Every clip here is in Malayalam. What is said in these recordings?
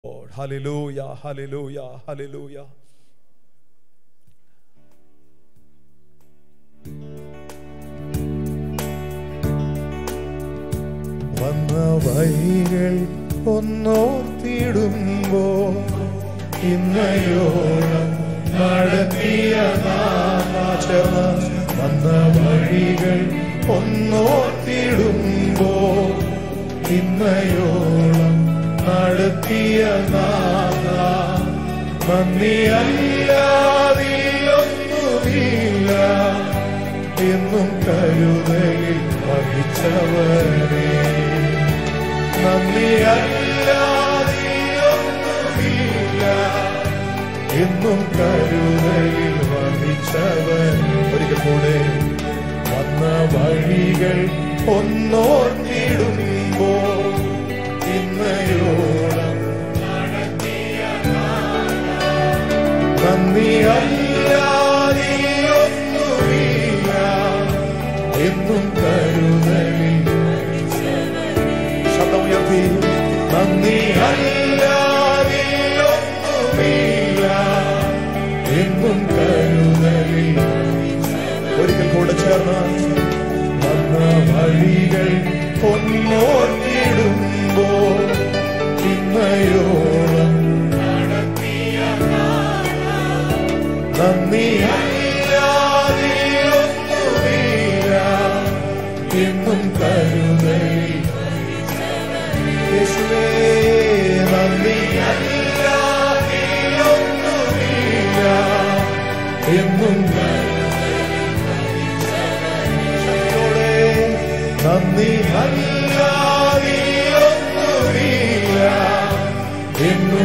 Lord. Hallelujah, hallelujah, hallelujah. വന്ന വഴികൾ ഒന്നോർത്തിടുമ്പോ ഇന്നയോളം നടത്തിയ നാമാചരണ വന്ന വഴികൾ ഒന്നോർത്തിടുമ്പോ ഇന്നയോളം നടത്തിയ നാഥ നന്ദിയല്ലാതിയൊന്നുമില്ല എന്നും കരുതലിൽ വഹിച്ചവരെ നന്ദിയല്ലാതിയൊന്നുമില്ല എന്നും കരുതലിൽ വഹിച്ചവൻ ഒരിക്കൽ കൂടെ വന്ന വഴികൾ ഒന്നോർത്തിടുമ്പോ ഇന്നയോളം നന്ദിയല്ലാതിയൊന്നുമില്ല എന്നും കരുതലിൽ ശബ്ദമുയർത്തി നന്ദിയല്ലാതിയൊന്നുമില്ല എന്നും കരുതലിൽ ഒരിക്കൽ കൂടെ ചേർന്ന് വന്ന വഴികൾ ഒന്നോർത്തിടുമ്പോ ഇന്നയോളം നന്ദിയല്ലാതിയൊന്നുമില്ല എന്നും കരുതലിൽ യേശുവേ നന്ദിയല്ലാതിയൊന്നുമില്ല എന്നും ശക്തിയോടെ നന്ദി അല്ലാതിയൊന്നുമില്ല എന്നും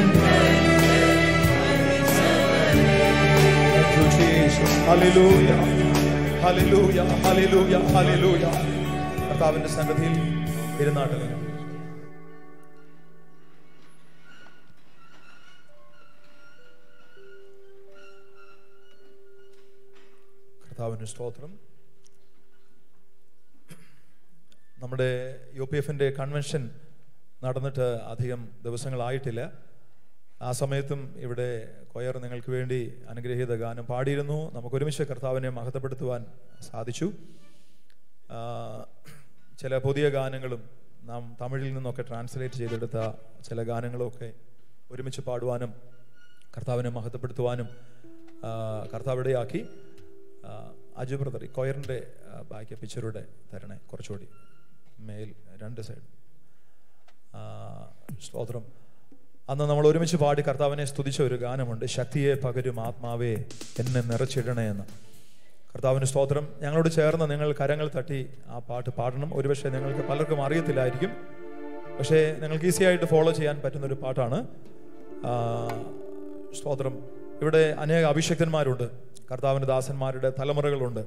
Thank you, Jesus. Hallelujah. Hallelujah. Hallelujah. Hallelujah. കർത്താവിന്റെ സന്നിധിയിൽ ഇരുന്നാട്ട് കർത്താവിന് സ്തോത്രം നമ്മുടെ യു പി എഫിൻ്റെ കൺവെൻഷൻ നടന്നിട്ട് അധികം ദിവസങ്ങളായിട്ടില്ല ആ സമയത്തും ഇവിടെ കൊയർ നിങ്ങൾക്ക് വേണ്ടി അനുഗ്രഹീത ഗാനം പാടിയിരുന്നു നമുക്ക് ഒരുമിച്ച് കർത്താവിനെ മഹത്വപ്പെടുത്തുവാൻ സാധിച്ചു ആ, ചില പുതിയ ഗാനങ്ങളും നാം തമിഴിൽ നിന്നൊക്കെ ട്രാൻസ്ലേറ്റ് ചെയ്തെടുത്ത ചില ഗാനങ്ങളൊക്കെ ഒരുമിച്ച് പാടുവാനും കർത്താവിനെ മഹത്വപ്പെടുത്തുവാനും ആ, കർത്താവ് ഇടയാക്കി ആ, അജു ബ്രദർ ഈ കൊയറിൻ്റെ ബാക്കി പിക്ചറുടെ തരണേ കുറച്ചുകൂടി മേൽ രണ്ട് സൈഡ് ആ, സ്തോത്രം അന്ന് നമ്മൾ ഒരുമിച്ച് പാടി കർത്താവിനെ സ്തുതിച്ച ഒരു ഗാനമുണ്ട് ശക്തിയെ പകരും ആത്മാവേ എന്നെ നിറച്ചിടണേ എന്ന് കർത്താവിന് സ്തോത്രം ഞങ്ങളോട് ചേർന്ന് നിങ്ങൾ കരങ്ങൾ തട്ടി ആ പാട്ട് പാടണം ഒരുപക്ഷെ നിങ്ങൾക്ക് പലർക്കും അറിയത്തില്ലായിരിക്കും പക്ഷേ നിങ്ങൾക്ക് ഈസി ആയിട്ട് ഫോളോ ചെയ്യാൻ പറ്റുന്ന ഒരു പാട്ടാണ് ആ, സ്തോത്രം ഇവിടെ അനേക അഭിഷക്തന്മാരുണ്ട് കർത്താവിൻ്റെ ദാസന്മാരുടെ തലമുറകളുണ്ട്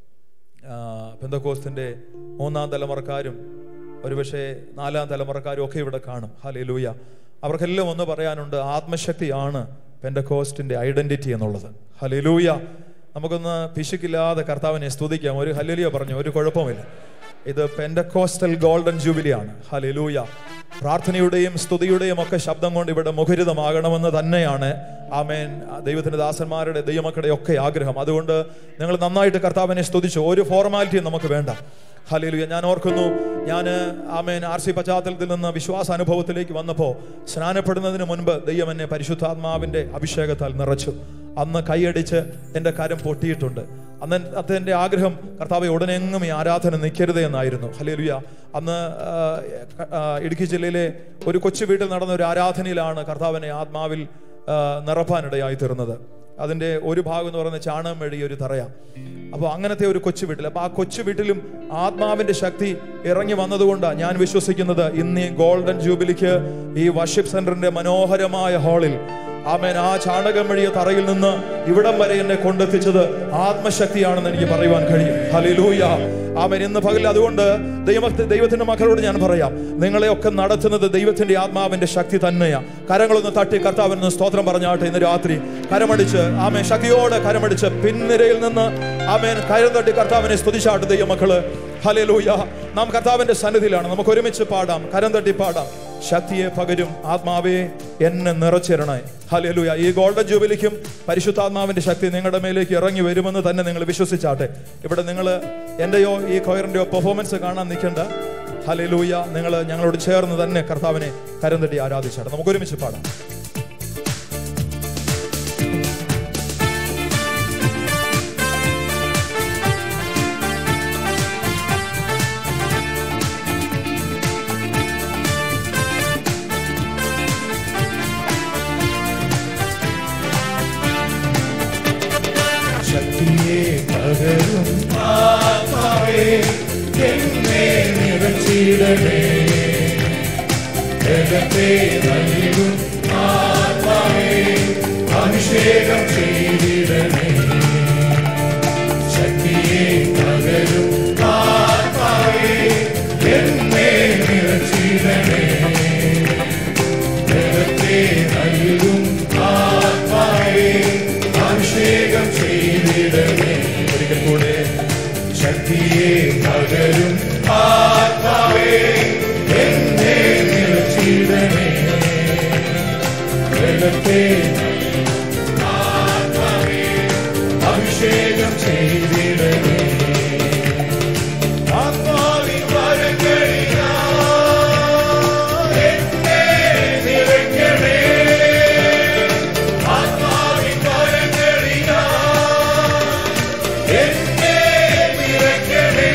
പെന്തക്കോസ്തിൻ്റെ മൂന്നാം തലമുറക്കാരും ഒരുപക്ഷെ നാലാം തലമുറക്കാരും ഒക്കെ ഇവിടെ കാണും ഹലേ ലൂയ അവർക്കെല്ലാം ഒന്ന് പറയാനുണ്ട് ആത്മശക്തിയാണ് പെൻഡക്കോസ്റ്റിന്റെ ഐഡന്റിറ്റി എന്നുള്ളത് ഹലേ ലൂയ നമുക്കൊന്ന് പിശുക്കില്ലാതെ കർത്താവിനെ സ്തുതിക്കാം ഒരു ഹല്ലേലിയ പറഞ്ഞു ഒരു കുഴപ്പമില്ല ഇത് പെൻഡക്കോസ്റ്റൽ ഗോൾഡൻ ജൂബിലിയാണ് ഹലേ ലൂയ പ്രാർത്ഥനയുടെയും സ്തുതിയുടെയും ഒക്കെ ശബ്ദം കൊണ്ട് ഇവിടെ മുഖരിതമാകണമെന്ന് തന്നെയാണ് ആമേൻ ദൈവത്തിന്റെ ദാസന്മാരുടെ ദൈവമക്കളുടെ ഒക്കെ ആഗ്രഹം അതുകൊണ്ട് നിങ്ങൾ നന്നായിട്ട് കർത്താവിനെ സ്തുതിച്ചു ഒരു ഫോർമാലിറ്റിയും നമുക്ക് വേണ്ട ഹലേലുയ ഞാൻ ഓർക്കുന്നു ഞാൻ ആമേൻ ആർ സി പശ്ചാത്തലത്തിൽ നിന്ന് വിശ്വാസ അനുഭവത്തിലേക്ക് വന്നപ്പോൾ സ്നാനപ്പെടുന്നതിന് മുൻപ് ദൈവം എന്നെ പരിശുദ്ധാത്മാവിന്റെ അഭിഷേകത്താൽ നിറച്ചു അന്ന് കൈയടിച്ച് എൻ്റെ കരം പൊട്ടിയിട്ടുണ്ട് അന്ന് അത് എൻ്റെ ആഗ്രഹം കർത്താവ് ഉടനെങ്ങും ഈ ആരാധന നിൽക്കരുത് എന്നായിരുന്നു ഹലേലുയ അന്ന് ആ, ആ, ഇടുക്കി ജില്ലയിലെ ഒരു കൊച്ചു വീട്ടിൽ നടന്ന ഒരു ആരാധനയിലാണ് കർത്താവിനെ ആത്മാവിൽ ആ, നിറപ്പാനിടയായി തീർന്നത് അതിൻ്റെ ഒരു ഭാഗം എന്ന് പറയുന്നത് ചാണകം വഴി ഒരു തറയാ അപ്പോൾ അങ്ങനത്തെ ഒരു കൊച്ചു വീട്ടിൽ അപ്പോൾ ആ കൊച്ചു വീട്ടിലും ആത്മാവിന്റെ ശക്തി ഇറങ്ങി വന്നതുകൊണ്ടാണ് ഞാൻ വിശ്വസിക്കുന്നത് ഇന്ന് ഈ ഗോൾഡൻ ജൂബിലിക്ക് ഈ വർഷിപ്പ് സെന്ററിന്റെ മനോഹരമായ ഹാളിൽ ആമേൻ ആ ചാണകം വഴിയ തറയിൽ നിന്ന് ഇവിടം വരെ എന്നെ കൊണ്ടെത്തിച്ചത് ആത്മശക്തിയാണെന്ന് എനിക്ക് പറയുവാൻ കഴിയും ഹലിലൂയ ആമേൻ ഇന്ന് പകൽ അതുകൊണ്ട് ദൈവ ദൈവത്തിന്റെ മക്കളോട് ഞാൻ പറയാം നിങ്ങളെയൊക്കെ നടത്തുന്നത് ദൈവത്തിന്റെ ആത്മാവിന്റെ ശക്തി തന്നെയാ കരങ്ങളൊന്ന് തട്ടി കർത്താവിന് സ്തോത്രം പറഞ്ഞാട്ടെ ഇന്ന് രാത്രി കരമടിച്ച് ആമേൻ ശക്തിയോടെ കരമടിച്ച് പിൻനിരയിൽ നിന്ന് ആമേൻ കരം തട്ടി കർത്താവിനെ സ്തുതിച്ചാട്ട് ദൈവമക്കള് ഹലേ നാം കർത്താവിന്റെ സന്നിധിയിലാണ് നമുക്ക് ഒരുമിച്ച് പാടാം കരം തട്ടി പാടാം ശക്തിയെ പകരും ആത്മാവെ എന്നെ നിറച്ചിരണേ ഹല്ലേലൂയ ഈ ഗോൾഡൻ ജൂബിലിക്കും പരിശുദ്ധാത്മാവിന്റെ ശക്തി നിങ്ങളുടെ മേലേക്ക് ഇറങ്ങി വരുമെന്ന് തന്നെ നിങ്ങൾ വിശ്വസിച്ചാട്ടെ ഇവിടെ നിങ്ങൾ എന്റെയോ ഈ കൊയറിന്റെയോ പെർഫോമൻസ് കാണാൻ നിൽക്കേണ്ട ഹല്ലേലൂയ നിങ്ങൾ ഞങ്ങളോട് ചേർന്ന് തന്നെ കർത്താവിനെ കരം തട്ടി ആരാധിച്ചാട്ടെ നമുക്ക് ഒരുമിച്ച് പാടാം ശക്തിയെ പകരും ആത്മാവേ എന്നെ നിറച്ചിടണേ ജഗത്തെ നൽകും ആത്മാവേ അഭിഷേകം ചെയ്തിടണേ ശക്തിയെ പകരും ആത്മാവേ എന്നെ നിറച്ചിടണേ ജഗത്തെ നൽകും ആത്മാവേ അഭിഷേകം ചെയ്തിടണേ ഒരിക്കൽ കൂടെ ശക്തിയെ പകരും ആത്മാവേ എന്നെ നിറച്ചിടണേ ജഗത്തെ ആത്മാവേ അഭിഷേകം ചെയ്തിടണേ ആത്മാവിൻ വരങ്ങളിനാൽ എന്നെ നിറയ്ക്കണേ ആത്മാവിൻ വരങ്ങളിനാൽ എന്നെ നിറയ്ക്കണേ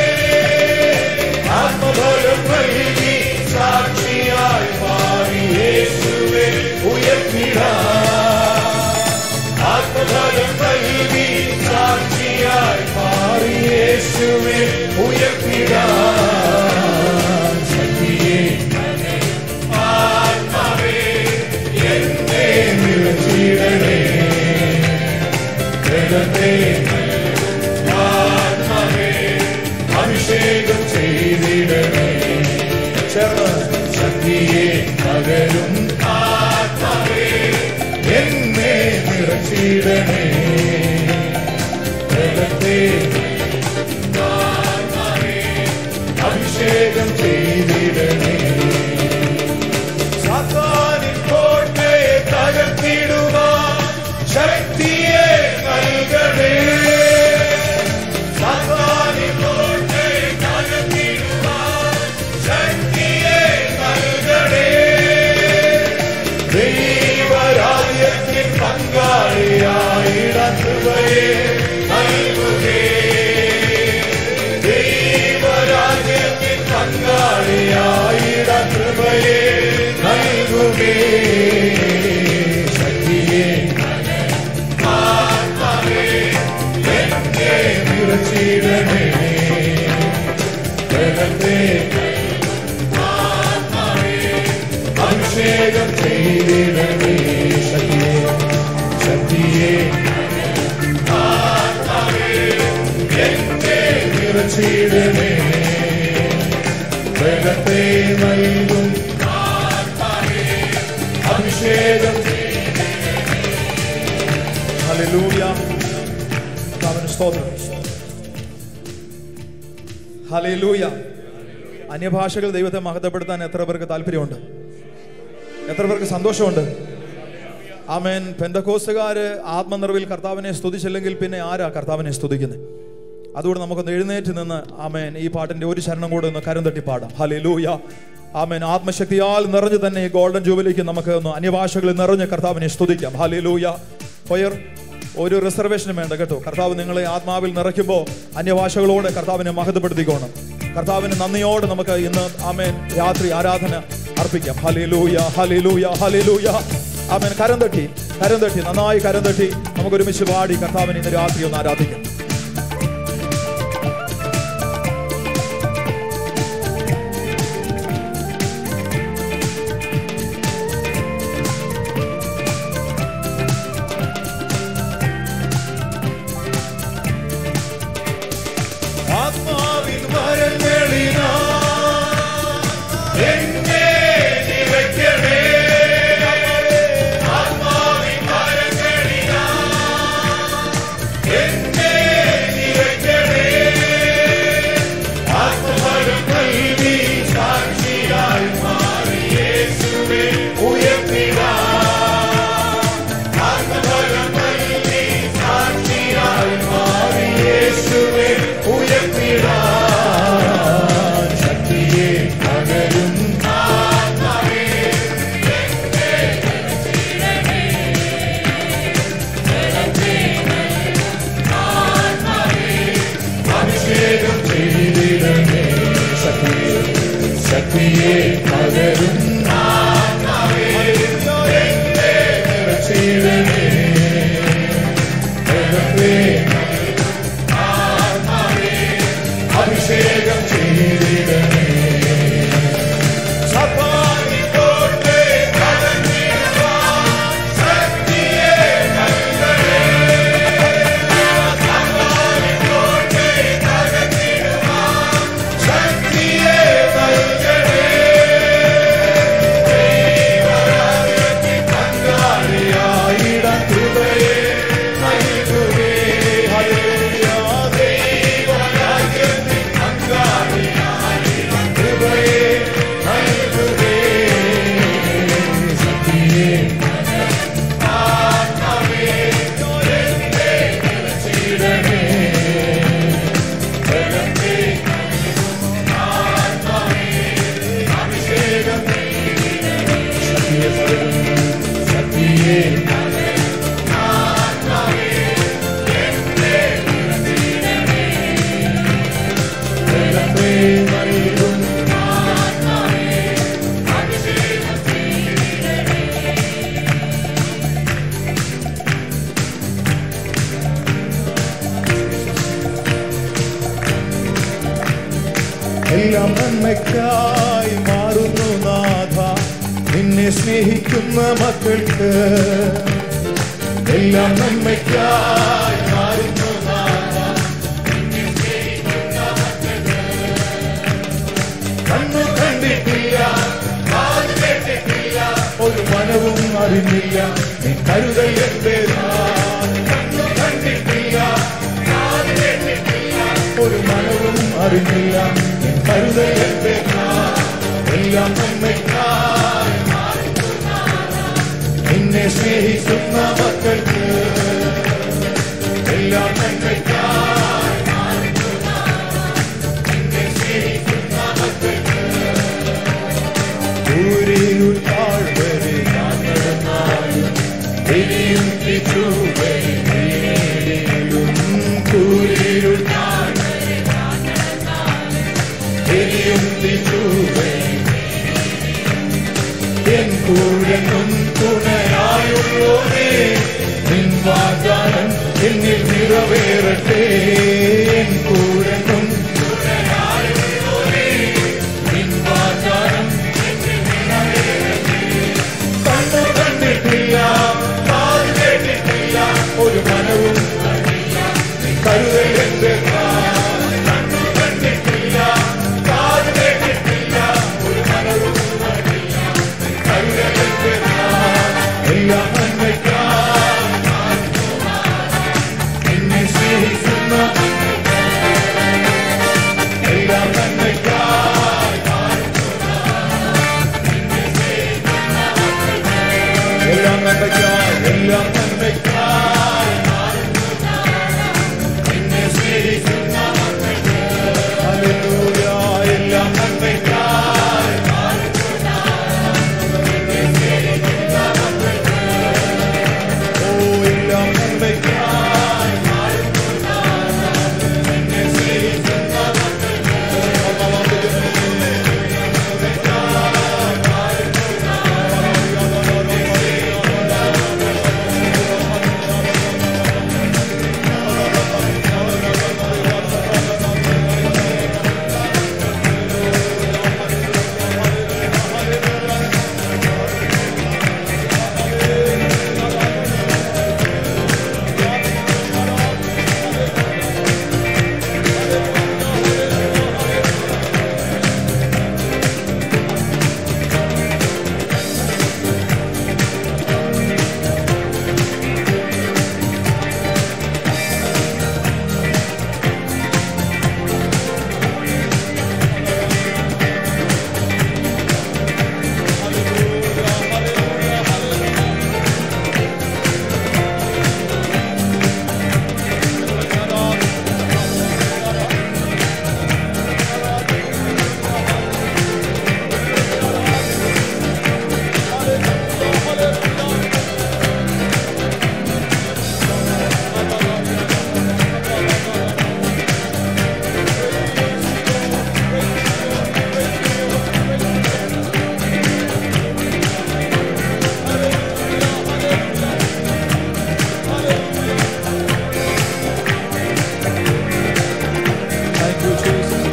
ആത്മബലം നൽകി സാക്ഷിയായി മാറി യേശുവെ ഉയർത്തിടാം ആത്മബലം നൽകി സാക്ഷിയായി മാറി യേശുവെ ഉയർത്തിടാം ശക്തിയെ ആത്മാവേ എന്നെ നിറച്ചിടണേ ജഗത്തെ ആത്മാവേ അഭിഷേകം ചെയ്തിടണേ ചേർന്ന് ശക്തിയെ പകരും ആത്മാവേ എന്നെ നിറച്ചിടണേ ജഗത്തെ ആത്മാവേ അഭിഷേകം ചെയ്തിടണേ സാത്താനിൻ കോട്ടയെ തകർത്തിടുവാൻ ശക്തിയെ നൽകണേ സാത്താനിൻ കോട്ടയെ തകർത്തിടുവാൻ ശക്തിയെ നൽകണേ ദൈവരാജ്യത്തിൻ പങ്കാളിയായിടത്തുകയെ നൽകുകേ ദൈവരാജ്യത്തിൻ പങ്കാളിയായിടത്തുകയെ നൽകുകേ ശക്തിയെ ആത്മാവേ എന്നെ നിറച്ചിടണേ ജഗത്തെ ആത്മാവേ അഭിഷേകം ചെയ്തിടണേ ശക്തിയെ ശക്തിയെ ആത്മാവേ എന്നെ നിറച്ചിടണേ ജഗത്തെ നൽകും ആത്മാവേ അഭിഷേകം ഹല്ലേലൂയ കർത്താവിന് സ്തോത്രം ഹല്ലേലൂയ അന്യഭാഷകൾ ദൈവത്തെ മഹത്വപ്പെടുത്താൻ എത്ര പേർക്ക് താല്പര്യമുണ്ട് എത്ര പേർക്ക് സന്തോഷമുണ്ട് ആമേൻ പെന്തക്കോസുകാര് ആത്മനിറവിൽ കർത്താവിനെ സ്തുതിച്ചില്ലെങ്കിൽ പിന്നെ ആരാ കർത്താവിനെ സ്തുതിക്കുന്നത് അതുകൊണ്ട് നമുക്കൊന്ന് എഴുന്നേറ്റ് നിന്ന് ആമേൻ ഈ പാട്ടിന്റെ ഒരു ശരണം കൂടെ ഒന്ന് കരം തട്ടി പാടാം ഹല്ലേലൂയ ആമേൻ ആത്മശക്തിയാൽ നിറഞ്ഞു തന്നെ ഈ ഗോൾഡൻ ജൂബിലേക്ക് നമുക്ക് ഒന്ന് അന്യഭാഷകളിൽ നിറഞ്ഞ് കർത്താവിനെ സ്തുതിക്കാം ഹല്ലേലൂയ കൊയർ ഒരു റിസർവേഷനും വേണ്ട കേട്ടോ കർത്താവ് നിങ്ങളെ ആത്മാവിൽ നിറയ്ക്കുമ്പോൾ അന്യഭാഷകളോടെ കർത്താവിനെ മഹത്വപ്പെടുത്തിക്കോണം കർത്താവിന് നന്ദിയോടെ നമുക്ക് ഇന്ന് ആമേൻ രാത്രി ആരാധന അർപ്പിക്കാം ഹലേലൂയ ഹലേലൂയ ഹലേലൂയ ആമേൻ കരം തട്ടി കരം തട്ടി നന്നായി കരം തട്ടി നമുക്ക് ഒരുമിച്ച് പാടി കർത്താവിനെ ഇന്ന് രാത്രി ഒന്ന് ആരാധിക്കാം ആത്മാവിൻ വരങ്ങളിനാ എന്നെ നിറയ്ക്കണേ ആത്മാവിൻ വരങ്ങളിനാ എന്നെ എല്ലാം നന്മയ്ക്കായി മാറുന്നു നാഥ നിന്നെ സ്നേഹിക്കുന്ന മക്കൾക്ക് എല്ലാം നന്മയ്ക്കായി മാറുന്നു നാഥ കണ്ണു കണ്ടിട്ടില്ല കാത് കേട്ടിട്ടില്ല ഒരു മനവും അറിഞ്ഞില്ല നീ കരുതൽ എന്റെ കണ്ണു കണ്ടിട്ടില്ല കാത് കേട്ടിട്ടില്ല ഒരു മനവും അറിഞ്ഞില്ല നീ കരുതൽ എന്റെ എല്ലാം നന്മയ്ക്കായി നിന്നെ സ്നേഹിക്കുന്ന മക്കൾക്ക് എല്ലാം നന്മയ്ക്കായി ൂരിരു താഴ്വരെ ഞാൻ നടന്നാലും ഇനിയും തിരുവരെ നീങ്ങിയിടും. കൂരിരു താഴ്വരെ ഞാൻ നടന്നാലും ഇനിയും തിരുവരെ എൻ കൂടെന്നും തുണയായുള്ളോരേ നിൻ വാഗ്ദാനം എന്നിൽ നിറവേറട്ടെ എൻ കൂടെന്നും തുണയായുള്ളോരേ നിൻ വാഗ്ദാനം കണ്ണു കണ്ടിട്ടില്ല കാത് കേട്ടിട്ടില്ല ഒരു മനവും കരുതൽ എന്റെ കണ്ണു കണ്ടിട്ടില്ല കാത് കേട്ടിട്ടില്ല ഒരു മനവും കരുതൽ എന്റെ എല്ലാം നന്മയ്ക്കായി എന്നെ സ്നേഹിക്കുന്ന എല്ലാം നന്മയ്ക്കായി എല്ലാം നന്മയ്ക്കായി എല്ലാം നന്മയ്ക്കായി എന്നെ സ്നേഹിക്കുന്ന ഹല്ലേലൂയ എല്ലാം നന്മയ്ക്കായി ഓ എല്ലാം നന്മയ്ക്കായി എന്നെ സ്നേഹിക്കുന്ന Thank you, Jesus.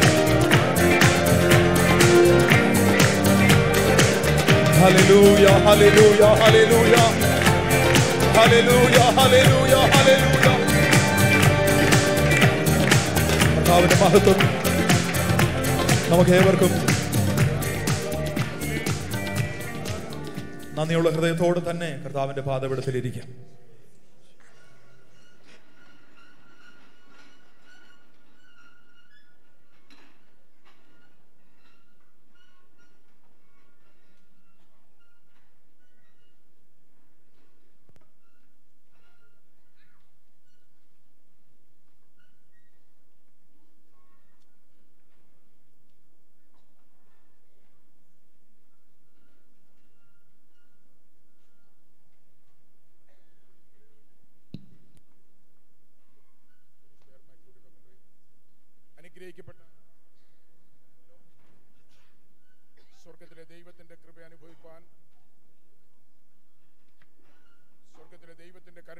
Hallelujah, hallelujah, hallelujah. Hallelujah, hallelujah, hallelujah. കർത്താവിന്റെ മഹത്വം നമുക്ക് ഏവർക്കും നന്ദിയുള്ള ഹൃദയത്തോട് തന്നെ കർത്താവിന്റെ പാതപിടത്തിലിരിക്കാം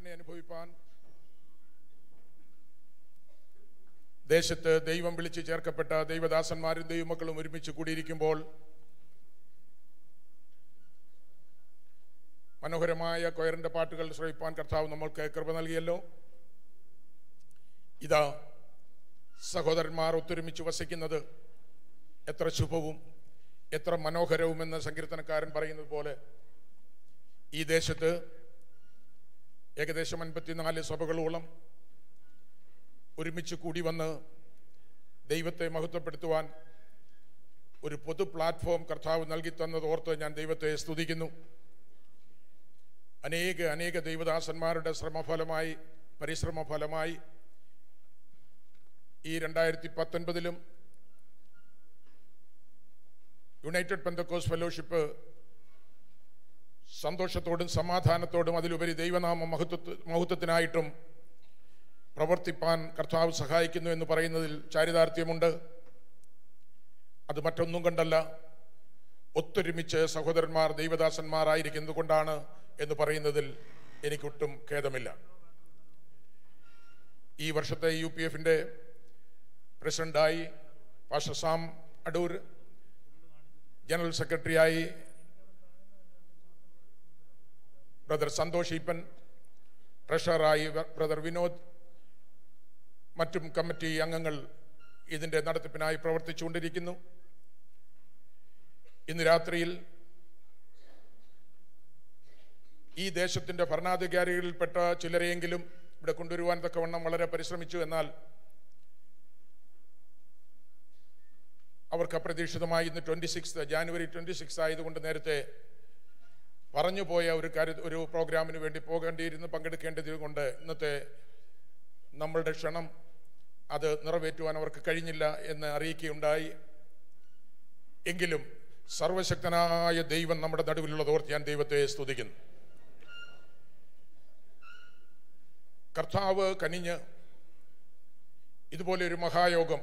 കരുണ അനുഭവിപ്പാൻ ദേശത്ത് ദൈവം വിളിച്ച് ചേർക്കപ്പെട്ട ദൈവദാസന്മാരും ദൈവമക്കളും ഒരുമിച്ച് കൂടിയിരിക്കുമ്പോൾ മനോഹരമായ കൊയറിന്റെ പാട്ടുകൾ ശ്രവിപ്പാൻ കർത്താവ് നമ്മൾക്ക് കൃപ നൽകിയല്ലോ ഇതാ സഹോദരന്മാർ ഒത്തൊരുമിച്ച് വസിക്കുന്നത് എത്ര ശുഭവും എത്ര മനോഹരവുമെന്ന് സങ്കീർത്തനക്കാരൻ പറയുന്നത് പോലെ ഈ ദേശത്ത് ഏകദേശം അൻപത്തിനാല് സഭകളോളം ഒരുമിച്ച് കൂടി വന്ന് ദൈവത്തെ മഹത്വപ്പെടുത്തുവാൻ ഒരു പൊതു പ്ലാറ്റ്ഫോം കർത്താവ് നൽകി തന്നത് ഓർത്ത് ഞാൻ ദൈവത്തെ സ്തുതിക്കുന്നു അനേക അനേക ദൈവദാസന്മാരുടെ ശ്രമഫലമായി പരിശ്രമ ഫലമായി ഈ രണ്ടായിരത്തി പത്തൊൻപതിലും യുണൈറ്റഡ് പെന്തക്കോസ് ഫെലോഷിപ്പ് സന്തോഷത്തോടും സമാധാനത്തോടും അതിലുപരി ദൈവനാമ മഹത്വ മഹത്വത്തിനായിട്ടും പ്രവർത്തിപ്പാൻ കർത്താവ് സഹായിക്കുന്നു എന്ന് പറയുന്നതിൽ ചാരിതാർത്ഥ്യമുണ്ട് അത് മറ്റൊന്നും കൊണ്ടല്ല ഒത്തൊരുമിച്ച് സഹോദരന്മാർ ദൈവദാസന്മാരായിരിക്കുന്നത് കൊണ്ടാണ് എന്ന് പറയുന്നതിൽ എനിക്കൊട്ടും ഖേദമില്ല ഈ വർഷത്തെ യു പി എഫിൻ്റെ പ്രസിഡന്റായി പാഷ സാം അടൂർ ജനറൽ സെക്രട്ടറിയായി ബ്രദർ സന്തോഷ് ഈപ്പൻ ട്രഷററായി ബ്രദർ വിനോദ് മറ്റും കമ്മിറ്റി അംഗങ്ങൾ ഇതിൻ്റെ നടത്തിപ്പിനായി പ്രവർത്തിച്ചുകൊണ്ടിരിക്കുന്നു ഇന്ന് രാത്രിയിൽ ഈ ദേശത്തിൻ്റെ ഭരണാധികാരികളിൽപ്പെട്ട ചിലരെയെങ്കിലും ഇവിടെ കൊണ്ടുവരുവാൻ തക്കവണ്ണം വളരെ പരിശ്രമിച്ചു എന്നാൽ അവർക്ക് അപ്രതീക്ഷിതമായി ഇന്ന് twenty six January twenty six ആയതുകൊണ്ട് നേരത്തെ പറഞ്ഞു പോയ ഒരു കാര്യ ഒരു പ്രോഗ്രാമിന് വേണ്ടി പോകേണ്ടിയിരുന്ന് പങ്കെടുക്കേണ്ടത് കൊണ്ട് ഇന്നത്തെ നമ്മളുടെ ക്ഷണം അത് നിറവേറ്റുവാൻ അവർക്ക് കഴിഞ്ഞില്ല എന്ന് അറിയിക്കുകയുണ്ടായി എങ്കിലും സർവശക്തനായ ദൈവം നമ്മുടെ നടുവിലുള്ളത് ഓർത്ത് ഞാൻ ദൈവത്തെ സ്തുതിക്കുന്നു കർത്താവ് കനിഞ്ഞ് ഇതുപോലെ ഒരു മഹായോഗം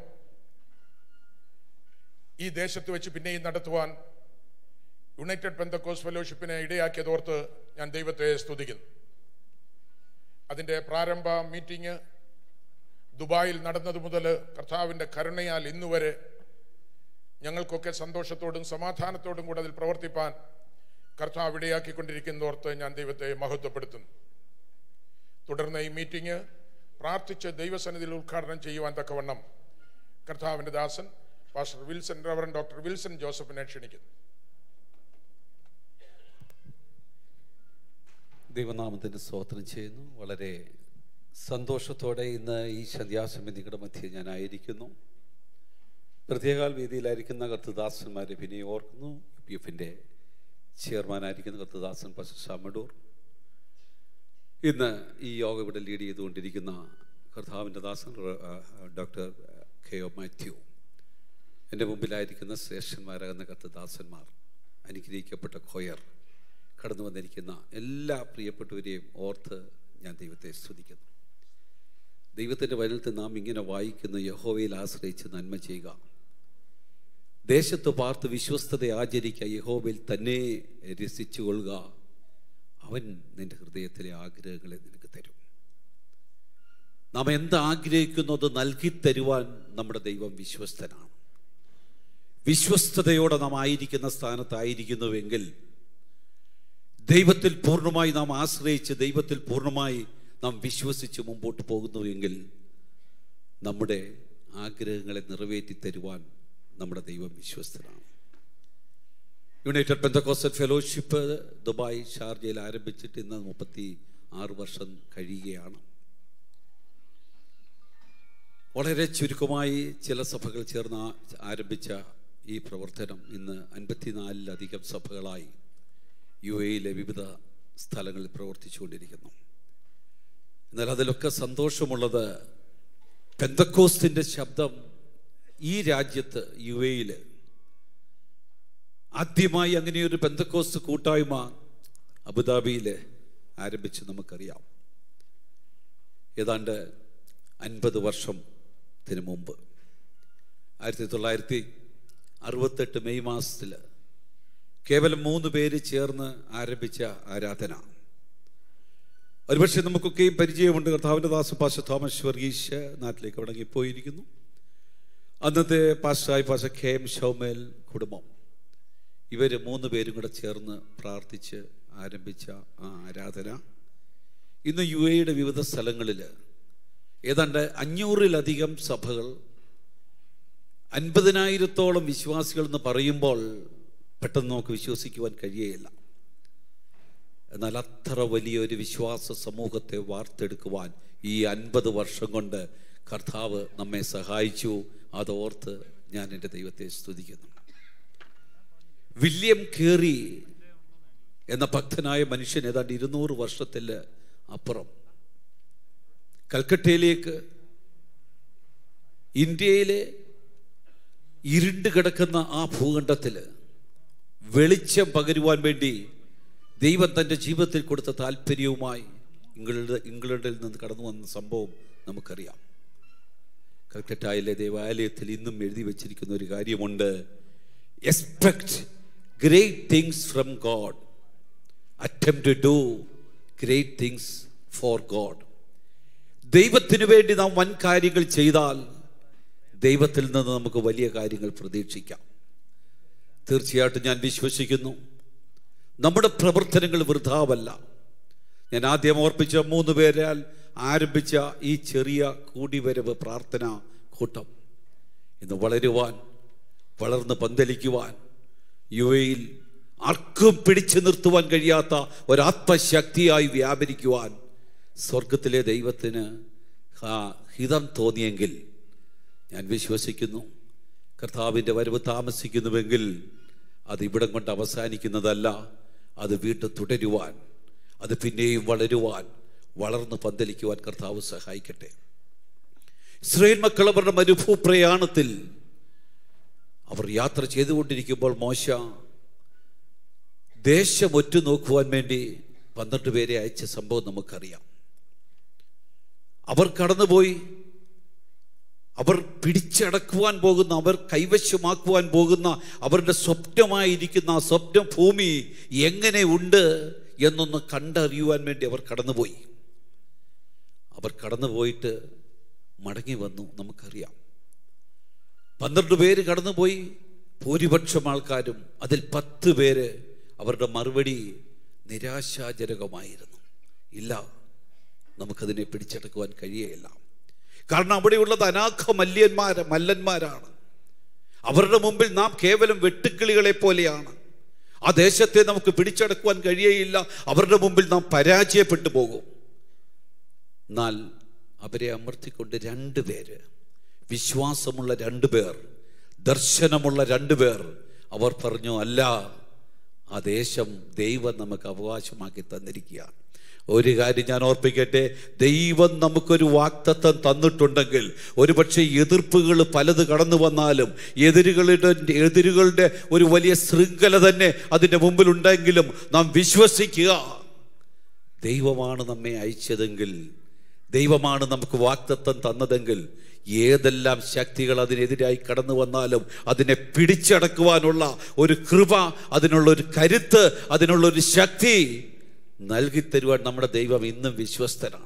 ഈ ദേശത്ത് വെച്ച് പിന്നെയും നടത്തുവാൻ യുണൈറ്റഡ് പെന്തക്കോസ് ഫെലോഷിപ്പിനെ ഇടയാക്കിയതോർത്ത് ഞാൻ ദൈവത്തെ സ്തുതിക്കുന്നു അതിൻ്റെ പ്രാരംഭ മീറ്റിംഗ് ദുബായിൽ നടന്നത് മുതൽ കർത്താവിൻ്റെ കരുണയാൽ ഇന്നുവരെ ഞങ്ങൾക്കൊക്കെ സന്തോഷത്തോടും സമാധാനത്തോടും കൂടെ അതിൽ പ്രവർത്തിപ്പാൻ കർത്താവ് ഇടയാക്കിക്കൊണ്ടിരിക്കുന്നതോർത്ത് ഞാൻ ദൈവത്തെ മഹത്വപ്പെടുത്തുന്നു തുടർന്ന് ഈ മീറ്റിംഗ് പ്രാർത്ഥിച്ച് ദൈവസന്നിധിയിൽ ഉദ്ഘാടനം ചെയ്യുവാൻ തക്കവണ്ണം കർത്താവിൻ്റെ ദാസൻ pastor Wilson reverend doctor Wilson ജോസഫിനെ ക്ഷണിക്കുന്നു ദൈവനാമത്തിന് സ്തോത്രം ചെയ്യുന്നു വളരെ സന്തോഷത്തോടെ ഇന്ന് ഈ സന്ധ്യാസമിതികളുടെ മധ്യേ ഞാനായിരിക്കുന്നു പ്രത്യേകാൽ വേദിയിലായിരിക്കുന്ന കർത്തദാസന്മാരെ പിന്നെ ഓർക്കുന്നു യു പി എഫിൻ്റെ ചെയർമാനായിരിക്കുന്ന കർത്തദാസൻ പശു ഷമഡൂർ ഇന്ന് ഈ യോഗം ഇവിടെ ലീഡ് ചെയ്തുകൊണ്ടിരിക്കുന്ന കർത്താവിൻ്റെ ദാസൻ ഡോക്ടർ കെ ഒ മാത്യു എൻ്റെ മുമ്പിലായിരിക്കുന്ന ശ്രേഷ്ഠന്മാരാകുന്ന കർത്തദാസന്മാർ അനുഗ്രഹിക്കപ്പെട്ട ഖോയർ കടന്നു വന്നിരിക്കുന്ന എല്ലാ പ്രിയപ്പെട്ടവരെയും ഓർത്ത് ഞാൻ ദൈവത്തെ സ്തുതിക്കുന്നു ദൈവത്തിൻ്റെ വചനത്തിൽ നാം ഇങ്ങനെ വായിക്കുന്ന യഹോവയിൽ ആശ്രയിച്ച് നന്മ ചെയ്യുക ദേശത്ത് പാർത്ത് വിശ്വസ്തത ആചരിക്കുക യഹോവയിൽ തന്നെ രസിച്ചു കൊള്ളുക അവൻ നിന്റെ ഹൃദയത്തിലെ ആഗ്രഹങ്ങളെ നിനക്ക് തരും നാം എന്ത് ആഗ്രഹിക്കുന്നു അത് നൽകി തരുവാൻ നമ്മുടെ ദൈവം വിശ്വസ്തനാണ് വിശ്വസ്തയോടെ നാം ആയിരിക്കുന്ന സ്ഥാനത്തായിരിക്കുന്നുവെങ്കിൽ ദൈവത്തിൽ പൂർണ്ണമായി നാം ആശ്രയിച്ച് ദൈവത്തിൽ പൂർണ്ണമായി നാം വിശ്വസിച്ച് മുമ്പോട്ട് പോകുന്നുവെങ്കിൽ നമ്മുടെ ആഗ്രഹങ്ങളെ നിറവേറ്റി തരുവാൻ നമ്മുടെ ദൈവം വിശ്വസ്തനാണ് യുണൈറ്റഡ് പെന്തക്കോസ്റ്റൽ ഫെലോഷിപ്പ് ദുബായ് ഷാർജയിൽ ആരംഭിച്ചിട്ട് ഇന്ന് മുപ്പത്തി ആറ് വർഷം കഴിയുകയാണ് വളരെ ചുരുക്കമായി ചില സഭകൾ ചേർന്ന് ആ- ആരംഭിച്ച ഈ പ്രവർത്തനം ഇന്ന് അൻപത്തിനാലിലധികം സഭകളായി യു എയിലെ വിവിധ സ്ഥലങ്ങളിൽ പ്രവർത്തിച്ചുകൊണ്ടിരിക്കുന്നു എന്നാൽ അതിലൊക്കെ സന്തോഷമുള്ളത് പെന്തക്കോസ്തിൻ്റെ ശബ്ദം ഈ രാജ്യത്ത് യു എയിൽ ആദ്യമായി അങ്ങനെയൊരു പെന്തക്കോസ്ത് കൂട്ടായ്മ അബുദാബിയിൽ ആരംഭിച്ച് നമുക്കറിയാം ഏതാണ്ട് അൻപത് വർഷത്തിന് മുമ്പ് ആയിരത്തി തൊള്ളായിരത്തി അറുപത്തെട്ട് മെയ് മാസത്തിൽ കേവലം മൂന്ന് പേര് ചേർന്ന് ആരംഭിച്ച ആരാധന ഒരുപക്ഷെ നമുക്കൊക്കെയും പരിചയമുണ്ട് കർത്താവിൻ്റെ ദാസ പാശ തോമസ് വർഗീഷ് നാട്ടിലേക്ക് മടങ്ങിപ്പോയിരിക്കുന്നു അന്നത്തെ പാസ്റ്റായി പാശ കെ എം ഷൗമേൽ കുടുംബം ഇവർ മൂന്ന് പേരും കൂടെ ചേർന്ന് പ്രാർത്ഥിച്ച് ആരംഭിച്ച ആ ആരാധന ഇന്ന് യു എയുടെ വിവിധ സ്ഥലങ്ങളിൽ ഏതാണ്ട് അഞ്ഞൂറിലധികം സഭകൾ അൻപതിനായിരത്തോളം വിശ്വാസികൾ എന്ന് പറയുമ്പോൾ പെട്ടെന്ന് നമുക്ക് വിശ്വസിക്കുവാൻ കഴിയുകയില്ല എന്നാൽ അത്ര വലിയൊരു വിശ്വാസ സമൂഹത്തെ വാർത്തെടുക്കുവാൻ ഈ അൻപത് വർഷം കൊണ്ട് കർത്താവ് നമ്മെ സഹായിച്ചു അതോർത്ത് ഞാൻ എൻ്റെ ദൈവത്തെ സ്തുതിക്കുന്നു വില്യം കേറി എന്ന ഭക്തനായ മനുഷ്യൻ ഏതാണ്ട് ഇരുന്നൂറ് വർഷത്തിൽ അപ്പുറം കൽക്കട്ടയിലേക്ക് ഇന്ത്യയിലെ ഇരുണ്ട് കിടക്കുന്ന ആ ഭൂഖണ്ഡത്തിൽ വെളിച്ചം പകരുവാൻ വേണ്ടി ദൈവം തൻ്റെ ജീവിതത്തിൽ കൊടുത്ത താല്പര്യവുമായി ഇംഗ്ലണ്ട് ഇംഗ്ലണ്ടിൽ നിന്ന് കടന്നു വന്ന സംഭവം നമുക്കറിയാം കൽക്കട്ടയിലെ ദേവാലയത്തിൽ ഇന്നും എഴുതി വച്ചിരിക്കുന്ന ഒരു കാര്യമുണ്ട് expect great things from God attempt to do great things for God ദൈവത്തിനു വേണ്ടി നാം വൻ കാര്യങ്ങൾ ചെയ്താൽ ദൈവത്തിൽ നിന്ന് നമുക്ക് വലിയ കാര്യങ്ങൾ പ്രതീക്ഷിക്കാം തീർച്ചയായിട്ടും ഞാൻ വിശ്വസിക്കുന്നു നമ്മുടെ പ്രവർത്തനങ്ങൾ വൃഥാവല്ല ഞാൻ ആദ്യം ഓർപ്പിച്ച മൂന്ന് പേരാൽ ആരംഭിച്ച ഈ ചെറിയ കൂടിവരവ് പ്രാർത്ഥന കൂട്ടം ഇന്ന് വളരുവാൻ വളർന്ന് പന്തലിക്കുവാൻ യു എയിൽ ആർക്കും പിടിച്ചു നിർത്തുവാൻ കഴിയാത്ത ഒരാത്മശക്തിയായി വ്യാപരിക്കുവാൻ സ്വർഗത്തിലെ ദൈവത്തിന് ആ ഹിതം തോന്നിയെങ്കിൽ ഞാൻ വിശ്വസിക്കുന്നു കർത്താവിൻ്റെ വരവ് താമസിക്കുന്നുവെങ്കിൽ അത് ഇവിടം കൊണ്ട് അവസാനിക്കുന്നതല്ല അത് വീണ്ടും തുടരുവാൻ അത് പിന്നെയും വളരുവാൻ വളർന്ന് പന്തലിക്കുവാൻ കർത്താവ് സഹായിക്കട്ടെ ഇസ്രയേൽ മക്കൾ അവരുടെ മരുഭൂ പ്രയാണത്തിൽ അവർ യാത്ര ചെയ്തുകൊണ്ടിരിക്കുമ്പോൾ മോശ ദേശം ഒറ്റു നോക്കുവാൻ വേണ്ടി പന്ത്രണ്ട് പേരെ അയച്ച സംഭവം നമുക്കറിയാം അവർ കടന്നുപോയി അവർ പിടിച്ചടക്കുവാൻ പോകുന്ന അവർ കൈവശമാക്കുവാൻ പോകുന്ന അവരുടെ സ്വപ്നമായിരിക്കുന്ന ആ സ്വപ്ന ഭൂമി എങ്ങനെ ഉണ്ട് എന്നൊന്ന് കണ്ടറിയുവാൻ വേണ്ടി അവർ കടന്നുപോയി അവർ കടന്നുപോയിട്ട് മടങ്ങി വന്നു നമുക്കറിയാം പന്ത്രണ്ട് പേര് കടന്നുപോയി ഭൂരിപക്ഷം ആൾക്കാരും അതിൽ പത്ത് പേര് അവരുടെ മറുപടി നിരാശാജനകമായിരുന്നു ഇല്ല നമുക്കതിനെ പിടിച്ചെടുക്കുവാൻ കഴിയുകയില്ല കാരണം അവിടെയുള്ളത് അനാഘ മല്യന്മാർ മല്ലന്മാരാണ് അവരുടെ മുമ്പിൽ നാം കേവലം വെട്ടുക്കിളികളെ പോലെയാണ് ആ ദേശത്തെ നമുക്ക് പിടിച്ചടക്കുവാൻ കഴിയുകയില്ല അവരുടെ മുമ്പിൽ നാം പരാജയപ്പെട്ടു പോകും എന്നാൽ അവരെ അമർത്തിക്കൊണ്ട് രണ്ട് പേര് വിശ്വാസമുള്ള രണ്ടു പേർ ദർശനമുള്ള രണ്ടു പേർ അവർ പറഞ്ഞു അല്ല ആ ദേശം ദൈവം നമുക്ക് അവകാശമാക്കി തന്നിരിക്കുകയാണ് ഒരു കാര്യം ഞാൻ ഓർപ്പിക്കട്ടെ ദൈവം നമുക്കൊരു വാക്തത്വം തന്നിട്ടുണ്ടെങ്കിൽ ഒരുപക്ഷെ എതിർപ്പുകൾ പലത് കടന്നു വന്നാലും എതിരുകളുടെ എതിരുകളുടെ ഒരു വലിയ ശൃംഖല തന്നെ അതിൻ്റെ മുമ്പിലുണ്ടെങ്കിലും നാം വിശ്വസിക്കുക ദൈവമാണ് നമ്മെ അയച്ചതെങ്കിൽ ദൈവമാണ് നമുക്ക് വാക്തത്വം തന്നതെങ്കിൽ ഏതെല്ലാം ശക്തികൾ അതിനെതിരായി കടന്നു വന്നാലും അതിനെ പിടിച്ചടക്കുവാനുള്ള ഒരു കൃപ അതിനുള്ള ഒരു കരുത്ത് അതിനുള്ള ഒരു ശക്തി നൽകി തരുവാൻ നമ്മുടെ ദൈവം ഇന്നും വിശ്വസ്തനാണ്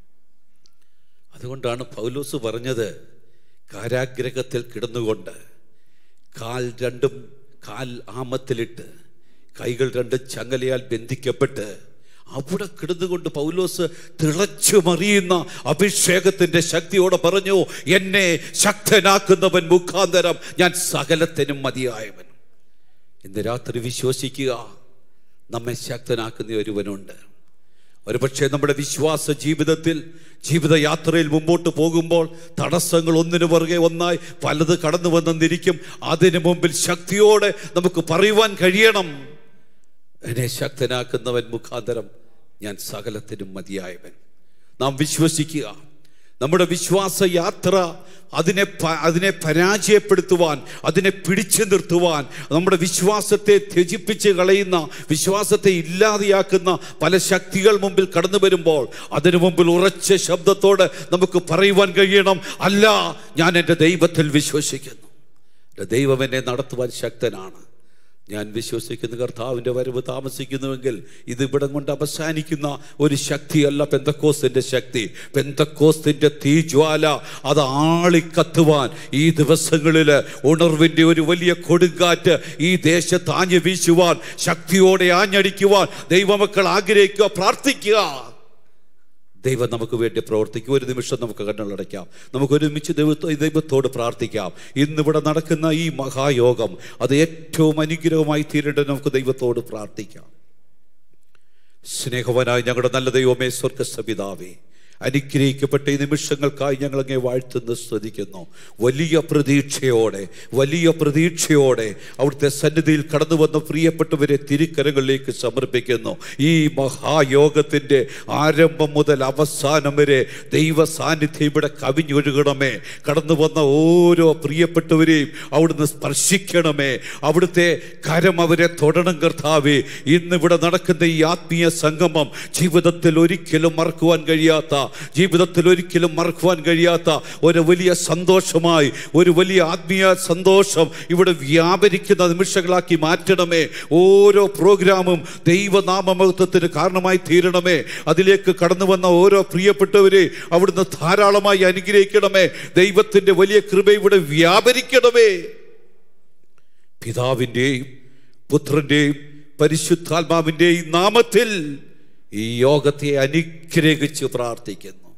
അതുകൊണ്ടാണ് പൗലോസ് പറഞ്ഞത് കാരാഗ്രഹത്തിൽ കിടന്നുകൊണ്ട് കാൽ രണ്ടും കാൽ ആമത്തിലിട്ട് കൈകൾ രണ്ടും ചങ്ങലയാൽ ബന്ധിക്കപ്പെട്ട് അവിടെ കിടന്നുകൊണ്ട് പൗലോസ് തിളച്ചു മറിയുന്ന അഭിഷേകത്തിന്റെ ശക്തിയോടെ പറഞ്ഞു എന്നെ ശക്തനാക്കുന്നവൻ മുഖാന്തരം ഞാൻ സകലത്തിനും മതിയായവൻ ഇന്ന് രാത്രി വിശ്വസിക്കുക നമ്മെ ശക്തനാക്കുന്ന ഒരുവനുണ്ട് ഒരുപക്ഷെ നമ്മുടെ വിശ്വാസ ജീവിതത്തിൽ ജീവിതയാത്രയിൽ മുമ്പോട്ട് പോകുമ്പോൾ തടസ്സങ്ങൾ ഒന്നിനു പുറകെ ഒന്നായി പലത് കടന്നു വന്നെന്നിരിക്കും അതിനു മുമ്പിൽ ശക്തിയോടെ നമുക്ക് പറയുവാൻ കഴിയണം എന്നെ ശക്തനാക്കുന്നവൻ മുഖാന്തരം ഞാൻ സകലത്തിനും മതിയായവൻ നാം വിശ്വസിക്കുക നമ്മുടെ വിശ്വാസ യാത്ര അതിനെ പ- അതിനെ പരാജയപ്പെടുത്തുവാൻ അതിനെ പിടിച്ചു നിർത്തുവാൻ നമ്മുടെ വിശ്വാസത്തെ ത്യജിപ്പിച്ച് കളയുന്ന വിശ്വാസത്തെ ഇല്ലാതെയാക്കുന്ന പല ശക്തികൾ മുമ്പിൽ കടന്നു വരുമ്പോൾ അതിനു മുമ്പിൽ ഉറച്ച ശബ്ദത്തോട് നമുക്ക് പറയുവാൻ കഴിയണം അല്ല ഞാൻ എൻ്റെ ദൈവത്തിൽ വിശ്വസിക്കുന്നു എൻ്റെ ദൈവം എന്നെ നടത്തുവാൻ ശക്തനാണ് ഞാൻ വിശ്വസിക്കുന്ന കർത്താവിൻ്റെ വരവ് താമസിക്കുന്നുവെങ്കിൽ ഇത് ഇവിടം കൊണ്ട് അവസാനിക്കുന്ന ഒരു ശക്തിയല്ല പെന്തക്കോസ്തിൻ്റെ ശക്തി പെന്തക്കോസ്തിൻ്റെ തീജ്വാല അത് ആളിക്കത്തുവാൻ ഈ ദിവസങ്ങളിൽ ഉണർവിൻ്റെ ഒരു വലിയ കൊടുങ്കാറ്റ് ഈ ദേശത്ത് ആഞ്ഞു വീശുവാൻ ശക്തിയോടെ ആഞ്ഞടിക്കുവാൻ ദൈവമക്കൾ ആഗ്രഹിക്കുക പ്രാർത്ഥിക്കുക ദൈവം നമുക്ക് വേണ്ടി പ്രവർത്തിക്കും ഒരു നിമിഷം നമുക്ക് കണ്ണുകളടയ്ക്കാം നമുക്ക് ഒരുമിച്ച് ദൈവത്തോ ദൈവത്തോട് പ്രാർത്ഥിക്കാം ഇന്നിവിടെ നടക്കുന്ന ഈ മഹായോഗം അത് ഏറ്റവും അനുഗ്രഹമായി തീരേണ്ടത് നമുക്ക് ദൈവത്തോട് പ്രാർത്ഥിക്കാം സ്നേഹവനായ ഞങ്ങളുടെ നല്ല ദൈവമേ സ്വർഗസപിതാവേ അനുഗ്രഹിക്കപ്പെട്ട ഈ നിമിഷങ്ങൾക്കായി ഞങ്ങൾ അങ്ങേ വാഴ്ത്തുന്ന സ്തുതിക്കുന്നു വലിയ പ്രതീക്ഷയോടെ വലിയ പ്രതീക്ഷയോടെ അവിടുത്തെ സന്നിധിയിൽ കടന്നു വന്ന പ്രിയപ്പെട്ടവരെ തിരുക്കരങ്ങളിലേക്ക് സമർപ്പിക്കുന്നു ഈ മഹായോഗത്തിൻ്റെ ആരംഭം മുതൽ അവസാനം വരെ ദൈവ സാന്നിധ്യം ഇവിടെ കവിഞ്ഞൊഴുകണമേ കടന്നു വന്ന ഓരോ പ്രിയപ്പെട്ടവരെയും അവിടുന്ന് സ്പർശിക്കണമേ അവിടുത്തെ കരം അവരെ തൊടണം കർത്താവേ ഇന്നിവിടെ നടക്കുന്ന ഈ ആത്മീയ സംഗമം ജീവിതത്തിൽ ഒരിക്കലും മറക്കുവാൻ കഴിയാത്ത ജീവിതത്തിൽ ഒരിക്കലും മറക്കുവാൻ കഴിയാത്ത ഒരു വലിയ സന്തോഷമായി ഒരു വലിയ ആത്മീയ സന്തോഷം ഇവിടെ വ്യാപരിക്കുന്ന നിമിഷങ്ങളാക്കി മാറ്റണമേ ഓരോ പ്രോഗ്രാമും ദൈവനാമമഹത്വത്തിന് കാരണമായി തീരണമേ അതിലേക്ക് കടന്നു വന്ന ഓരോ പ്രിയപ്പെട്ടവരെ അവിടുന്ന് ധാരാളമായി അനുഗ്രഹിക്കണമേ ദൈവത്തിൻ്റെ വലിയ കൃപ ഇവിടെ വ്യാപരിക്കണമേ പിതാവിൻ്റെയും പുത്രൻ്റെയും പരിശുദ്ധാത്മാവിൻ്റെയും നാമത്തിൽ ഈ യോഗത്തെ അനുഗ്രഹിച്ച് പ്രാർത്ഥിക്കുന്നു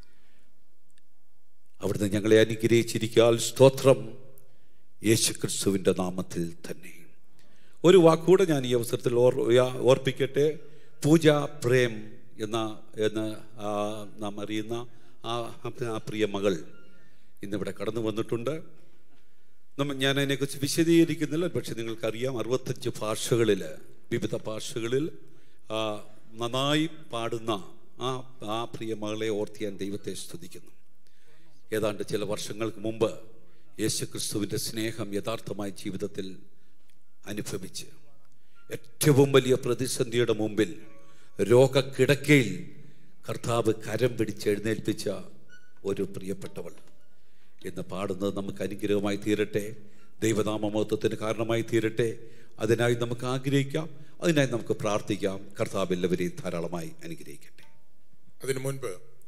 അവിടുന്ന് ഞങ്ങളെ അനുഗ്രഹിച്ചിരിക്കാൻ സ്തോത്രം യേശുക്രിസ്തുവിൻ്റെ നാമത്തിൽ തന്നെ ഒരു വാക്കുകൂടെ ഞാൻ ഈ അവസരത്തിൽ ഓർ യാ- ഓർപ്പിക്കട്ടെ പൂജ പ്രേം എന്ന എന്ന് ആ, നാം അറിയുന്ന ആ ആ പ്രിയ മകൾ ഇന്നിവിടെ കടന്നു വന്നിട്ടുണ്ട് നമ്മ ഞാൻ അതിനെക്കുറിച്ച് വിശദീകരിക്കുന്നില്ല പക്ഷെ നിങ്ങൾക്കറിയാം അറുപത്തഞ്ച് ഭാഷകളിൽ വിവിധ ഭാഷകളിൽ ആ, നന്നായി പാടുന്ന ആ ആ പ്രിയ മകളെ ഓർത്ത് ഞാൻ ദൈവത്തെ സ്തുതിക്കുന്നു ഏതാണ്ട് ചില വർഷങ്ങൾക്ക് മുമ്പ് യേശുക്രിസ്തുവിൻ്റെ സ്നേഹം യഥാർത്ഥമായ ജീവിതത്തിൽ അനുഭവിച്ച് ഏറ്റവും വലിയ പ്രതിസന്ധിയുടെ മുമ്പിൽ രോഗക്കിടക്കയിൽ കർത്താവ് കരം പിടിച്ച് എഴുന്നേൽപ്പിച്ച ഒരു പ്രിയപ്പെട്ടവൾ എന്ന് പാടുന്നത് നമുക്ക് അനുഗ്രഹമായി തീരട്ടെ ദൈവനാമമത്വത്തിന് കാരണമായി തീരട്ടെ അതിനായി നമുക്ക് ആഗ്രഹിക്കാം അതിനായി നമുക്ക് പ്രാർത്ഥിക്കാം കർത്താവ് എല്ലാവരെയും ധാരാളമായി അനുഗ്രഹിക്കട്ടെ അതിനു മുൻപ്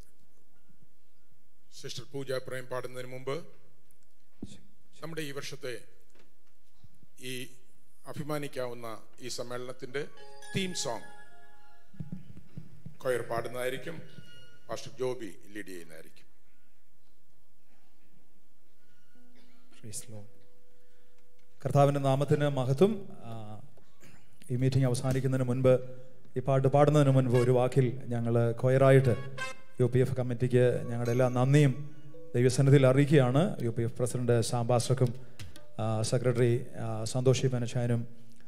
സിസ്റ്റർ പൂജ പ്രേം പാടുന്നതിന് മുമ്പ് നമ്മുടെ ഈ വർഷത്തെ ഈ അഭിമാനിക്കാവുന്ന ഈ സമ്മേളനത്തിന്റെ തീം സോങ് കൊയർ പാടുന്നതായിരിക്കും പാസ്റ്റർ ജോബി ലീഡ് ചെയ്യുന്നതായിരിക്കും Praise the Lord. കർത്താവിൻ്റെ നാമത്തിന് മഹത്വം ആ, ഈ മീറ്റിംഗ് അവസാനിക്കുന്നതിന് മുൻപ് ഈ പാട്ട് പാടുന്നതിന് മുൻപ് ഒരു വാക്കിൽ ഞങ്ങൾ കൊയറായിട്ട് യു പി എഫ് കമ്മിറ്റിക്ക് ഞങ്ങളുടെ എല്ലാ നന്ദിയും ദൈവസന്നിധിയിൽ അറിയിക്കുകയാണ് യു പി എഫ് പ്രസിഡന്റ് സാംബാസ്റ്റർക്കും സെക്രട്ടറി ആ, സന്തോഷ് മനശാനും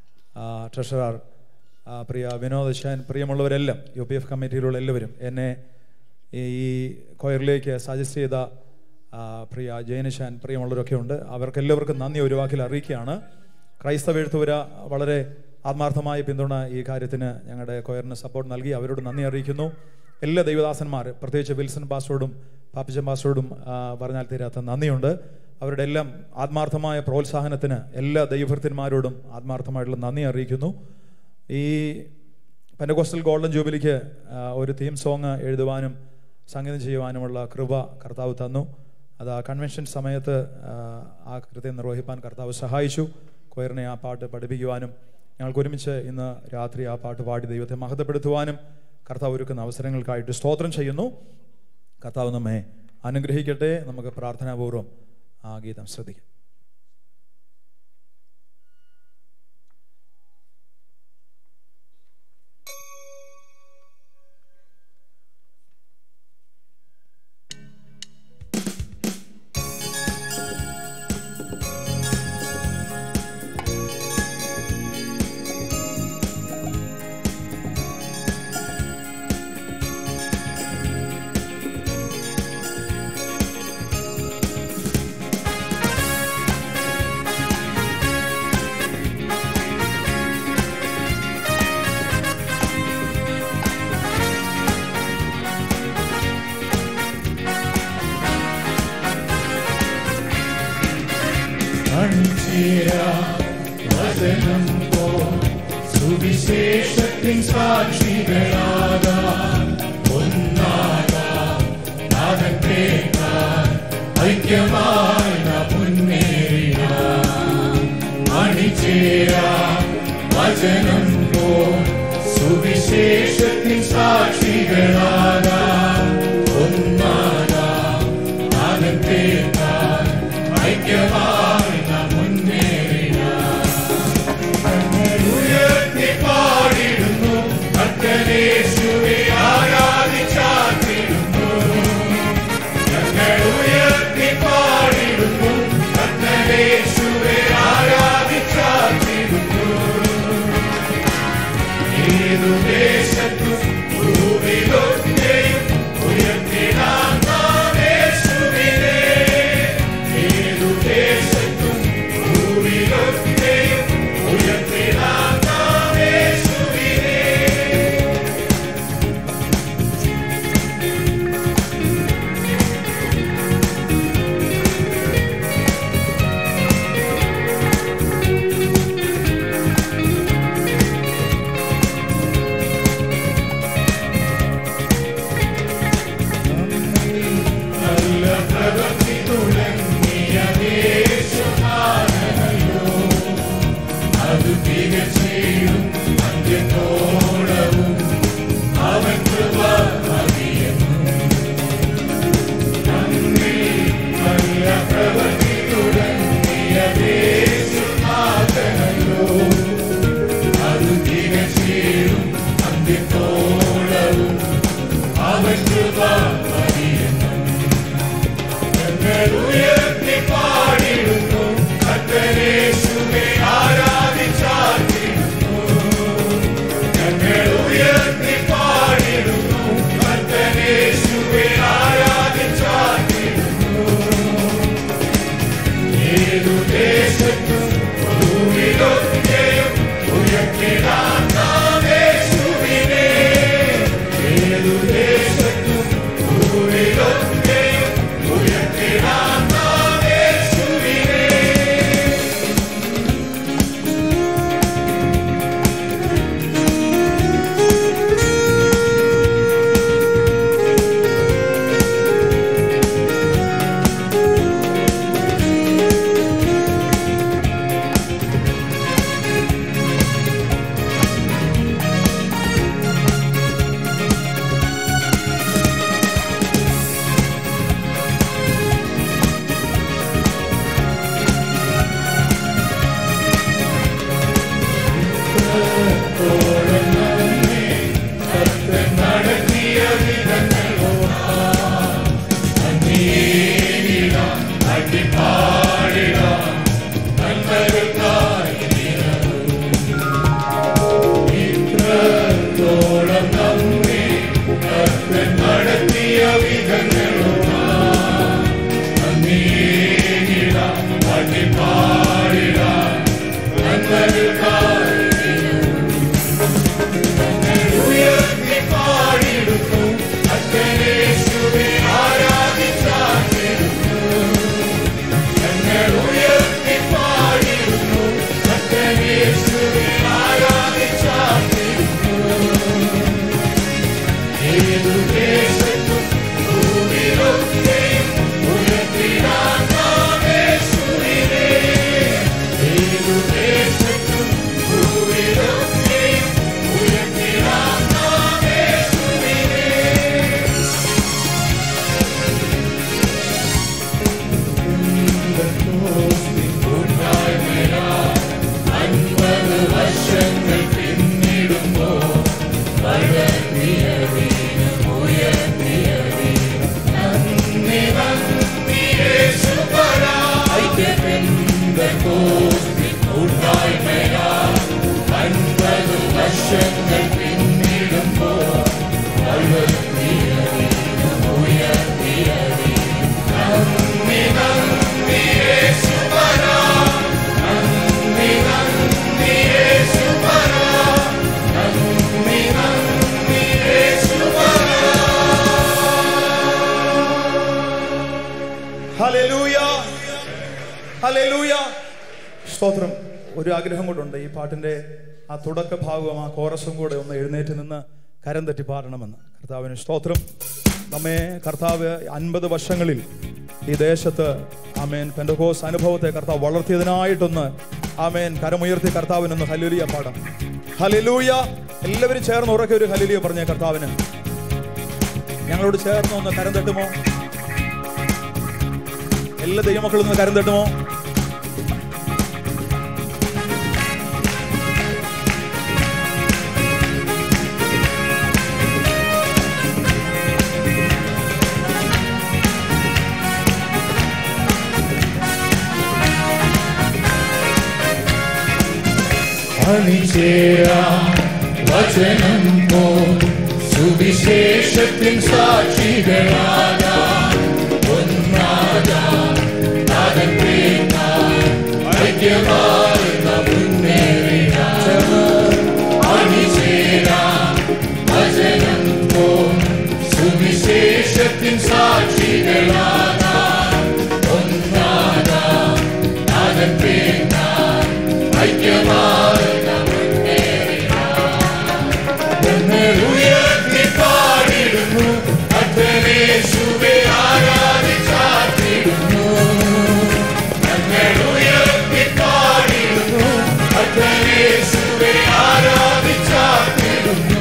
ട്രഷറർ ആ, പ്രിയ വിനോദ് ഷാൻ പ്രിയമുള്ളവരെല്ലാം യു പി എഫ് കമ്മിറ്റിയിലുള്ള എല്ലാവരും എന്നെ ഈ കൊയറിലേക്ക് സജസ്റ്റ് ചെയ്ത ആ, പ്രിയ ജയനിഷാൻ പ്രിയമുള്ളവരൊക്കെ ഉണ്ട് അവർക്കെല്ലാവർക്കും നന്ദി ഒരു വാക്കിൽ അറിയിക്കുകയാണ് ക്രൈസ്തവ എഴുത്തുവര വളരെ ആത്മാർത്ഥമായ പിന്തുണ ഈ കാര്യത്തിന് ഞങ്ങളുടെ കൊയറിന് സപ്പോർട്ട് നൽകി അവരോട് നന്ദി അറിയിക്കുന്നു എല്ലാ ദൈവദാസന്മാർ പ്രത്യേകിച്ച് വിൽസൺ പാസ്റ്റോടും പാപ്പിച്ചൻ പാസ്റ്റോടും ആ, പറഞ്ഞാൽ തീരാത്ത നന്ദിയുണ്ട് അവരുടെ എല്ലാം ആത്മാർത്ഥമായ പ്രോത്സാഹനത്തിന് എല്ലാ ദൈവഭൃത്യന്മാരോടും ആത്മാർത്ഥമായിട്ടുള്ള നന്ദി അറിയിക്കുന്നു ഈ പെൻഡകോസ്റ്റൽ ഗോൾഡൻ ജൂബിലിക്ക് ആ, ഒരു തീം സോങ് എഴുതുവാനും സംഗീതം ചെയ്യുവാനുമുള്ള കൃപ കർത്താവ് തന്നു അത് ആ കൺവെൻഷൻ സമയത്ത് ആ, ആ കൃത്യം നിർവഹിപ്പാൻ കർത്താവ് സഹായിച്ചു കൊയറിനെ ആ പാട്ട് പഠിപ്പിക്കുവാനും ഞങ്ങൾക്ക് ഒരുമിച്ച് ഇന്ന് രാത്രി ആ പാട്ട് പാടി ദൈവത്തെ മഹത്വപ്പെടുത്തുവാനും കർത്താവ് ഒരുക്കുന്ന അവസരങ്ങൾക്കായിട്ട് സ്തോത്രം ചെയ്യുന്നു കർത്താവ് നമ്മെ അനുഗ്രഹിക്കട്ടെ നമുക്ക് പ്രാർത്ഥനാപൂർവ്വം ആ ഗീതം ശ്രദ്ധിക്കാം വചനം സുവിശേഷത്തിൻ സാക്ഷികളാകാം ഒന്നാകാം നാഥൻ കേൾക്കാൻ ഐക്യമായി നാം മുന്നേറിയാം അണിചേരാം വചനം പോ സുവിശേഷത്തിൻ സാക്ഷികളാകാം ഒന്നാകാം നാഥൻ കേൾക്കാൻ ഐക്യമായി നാം മുന്നേറിയാം ഉയർത്തി പാടിടുന്നു കർത്തനേശുവെ ആരാധിച്ചാർത്തിടുന്നു ഞങ്ങൾ ഉയർത്തി പാടിടുന്നു കർത്തനേശുവെ ആരാധിച്ചാർത്തിടുന്നു ഏതു ദേശത്തും ഭൂമിയിലൊക്കെയും ഉയർത്തിടാം നാം യേശുവിനെ ഏതു ദേശത്തും ഭൂമിയിലൊക്കെയും ഉയർത്തിടാം നാം യേശുവിനെ നല്ല പ്രവൃത്തി തുടങ്ങിയ ദേശമാനല്ലോ അത് തികച്ചേരും അന്ത്യത്തോളവും അവൻ കൃപ മതിയെന്നും നമ്മിൽ നല്ല പ്രവൃത്തി തുടങ്ങിയ ദേശമാനല്ലോ അത് തികച്ചേരും അന്ത്യത്തോളവും അവൻ കൃപ മതിയെന്നും ഞങ്ങൾ ഉയർത്തി പാടിടുന്നു കർത്തനേശുവെ ആരാധിച്ചാർത്തിടുന്നു ഞങ്ങൾ ഉയർത്തി പാടിടുന്നു കർത്തനേശുവെ ആരാധിച്ചാർത്തിടുന്നു ഏതു ദേശത്തും ഭൂമിയിലൊക്കെയും ഉയർത്തിടാം നാം യേശുവിനെ ഏതു ദേശത്തും ഭൂമിയിലൊക്കെയും ഉയർത്തിടാം നാം യേശുവിനെ നടത്തിയ വിധങ്ങളോ അന്നീടാം അടിപ്പാടിടാം നന്മകൾക്കായി ഇത്രത്തോളം നമ്മെ കർത്തൻ നടത്തിയ വിധങ്ങളോ അന്നീടാം അടിപ്പാടിടാം നന്മകൾക്കായി ഉയർത്തി പാടിടുന്നു അച്ഛനേശുവെ ആരാധിച്ചാർത്തിടുന്നു ഞങ്ങൾ ഉയർത്തി പാടിടുന്നു അച്ഛനേശുവെ ആരാധിച്ചാർത്തിടുന്നു ഏതു ദേശത്തും ഭൂമിയിലൊക്കെയും ഉയർത്തിടാം നാം യേശുവിനെ ഏതു ദേശത്തും ഭൂമിയിലൊക്കെയും ഉയർത്തിടാം നാം യേശുവിനെ അൻപത് വർഷങ്ങൾ പിന്നിടുമ്പോ നന്ദി നന്ദി യേശുപരാ കൂട്ടായ്മയാ അൻപത് വർഷങ്ങൾ പിന്നിടുമ്പോ നന്ദി നന്ദി യേശുപരാ നന്ദി നന്ദി യേശുപരാ നന്ദി നന്ദി യേശുപരാ ഹല്ലേലൂയ ഹല്ലേലൂയ സ്തോത്രം ഒരു ആഗ്രഹം കൊണ്ടുണ്ട് ഈ പാട്ടിന്റെ ആ തുടക്ക ഭാഗവും ആ കോറസും കൂടെ ഒന്ന് എഴുന്നേറ്റ് നിന്ന് കരം തട്ടി പാടണമെന്ന് കർത്താവിന് സ്തോത്രം നമ്മെ കർത്താവ് അൻപത് വർഷങ്ങളിൽ ഈ ദേശത്ത് ആമേൻ പെൻഡകോസ് അനുഭവത്തെ കർത്താവ് വളർത്തിയതിനായിട്ടൊന്ന് ആമേൻ കരമുയർത്തി കർത്താവിനൊന്ന് ഹലുലിയ പാടാം ഹലിലൂയ എല്ലാവരും ചേർന്ന് ഉറക്കെ ഒരു ഹലിലിയ പറഞ്ഞ കർത്താവിന് ഞങ്ങളോട് ചേർന്ന് ഒന്ന് കരം തട്ടുമോ എല്ലാ ദൈവമക്കളും ഒന്ന് കരം തട്ടുമോ അണിചേരാം വചനം പോ സുവിശേഷത്തിൻ സാക്ഷികളാകാം ഒന്നാകാം നാദൻ കേൾക്കാം ഐക്യമാർന്ന മുന്നേറിനാം അണിചേരാം വചനം പോ സുവിശേഷത്തിൻ സാക്ഷികളാകാം ഒന്നാകാം നാദൻ കേൾക്കാം ഐക്യമാർന്ന ഞങ്ങൾ ഉയർത്തി പാടിടുന്നു അത്തനേശുവെ ആരാധിച്ചാത്തിടുന്നു ഞങ്ങൾ ഉയർത്തി പാടിടുന്നു അത്തനേശുവെ ആരാധിച്ചാത്തിടുന്നു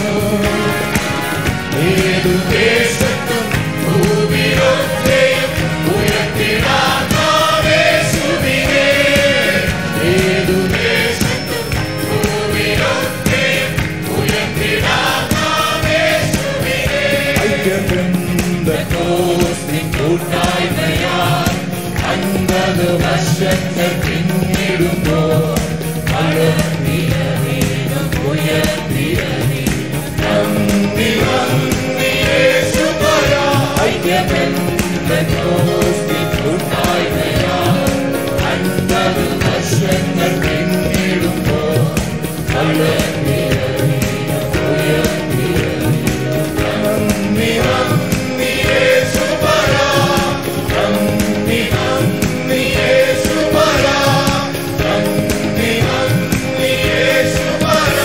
ഏതു ദേശത്തും ഭൂമിയൊക്കെയും ഉയർത്തിടാം നാമേശുവിനെ ഏതു ദേശത്തും ഭൂമിയൊക്കെയും ഉയർത്തിടാം നാമേശുവിനെ ഐക്യബന്ധോസ്തിൻ കൂട്ടായ്മയാൽ അൻപത് വർഷങ്ങൾ പിന്നിടുമ്പോൾ വളർന്നിരവീണം ഉയർത്തിരവീണം നന്ദി നന്ദി യേശുപരാ ഐക്യബന്ധോസ്തിൻ കൂട്ടായ്മയാൽ അൻപത് വർഷങ്ങൾ പിന്നിടുമ്പോൾ വളർന്നിരവീണം ഉയർത്തിരവീണം നന്ദി നന്ദി യേശുപരാ നന്ദി നന്ദി യേശുപരാ നന്ദി നന്ദി യേശുപരാ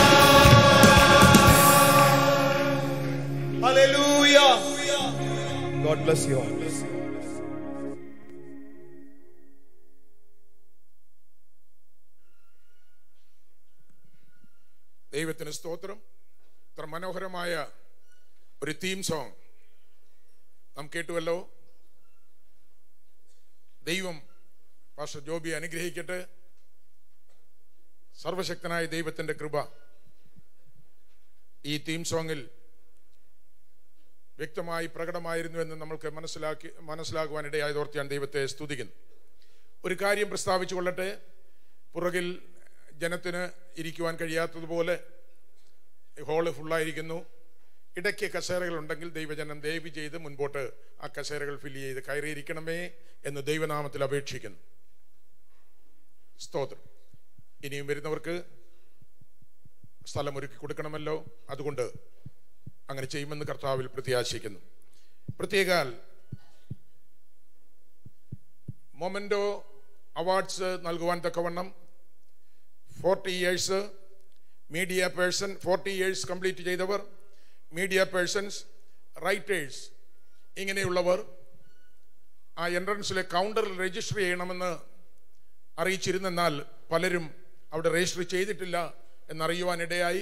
Hallelujah. God bless you all. ദൈവത്തിന് സ്തോത്രം ഇത്ര മനോഹരമായ ഒരു തീം സോങ് നാം കേട്ടുവല്ലോ ദൈവം പാസ്റ്റർ ജോബി അനുഗ്രഹിക്കട്ടെ സർവശക്തനായ ദൈവത്തിന്റെ കൃപ ഈ തീം സോങ്ങിൽ വ്യക്തമായി പ്രകടമായിരുന്നു എന്ന് നമ്മൾക്ക് മനസ്സിലാക്കി മനസ്സിലാക്കുവാനിടയായതോർത്ത് ഞാൻ ദൈവത്തെ സ്തുതിക്കുന്നു ഒരു കാര്യം പ്രസ്താവിച്ചു കൊള്ളട്ടെ പുറകിൽ ജനത്തിന് ഇരിക്കുവാൻ കഴിയാത്തതുപോലെ ഹോള് ഫുള്ളായിരിക്കുന്നു ഇടയ്ക്ക് കസേരകൾ ഉണ്ടെങ്കിൽ ദൈവജനം ദയവ് ചെയ്ത് മുൻപോട്ട് ആ കസേരകൾ ഫില്ല് ചെയ്ത് കയറിയിരിക്കണമേ എന്ന് ദൈവനാമത്തിൽ അപേക്ഷിക്കുന്നു സ്തോത്രം ഇനിയും വരുന്നവർക്ക് സ്ഥലമൊരുക്കി കൊടുക്കണമല്ലോ അതുകൊണ്ട് അങ്ങനെ ചെയ്യുമെന്ന് കർത്താവിൽ പ്രത്യാശിക്കുന്നു പ്രത്യേകാൽ മൊമെൻറ്റോ അവാർഡ്സ് നൽകുവാൻ തക്കവണ്ണം forty years media person forty years complete ചെയ്തവർ മീഡിയ പേഴ്സൺസ് റൈറ്റേഴ്സ് ഇങ്ങനെയുള്ളവർ ആ എൻട്രൻസിലെ കൗണ്ടറിൽ രജിസ്റ്റർ ചെയ്യണമെന്ന് അറിയിച്ചിരുന്നെന്നാൽ പലരും അവിടെ രജിസ്റ്റർ ചെയ്തിട്ടില്ല എന്നറിയുവാനിടയായി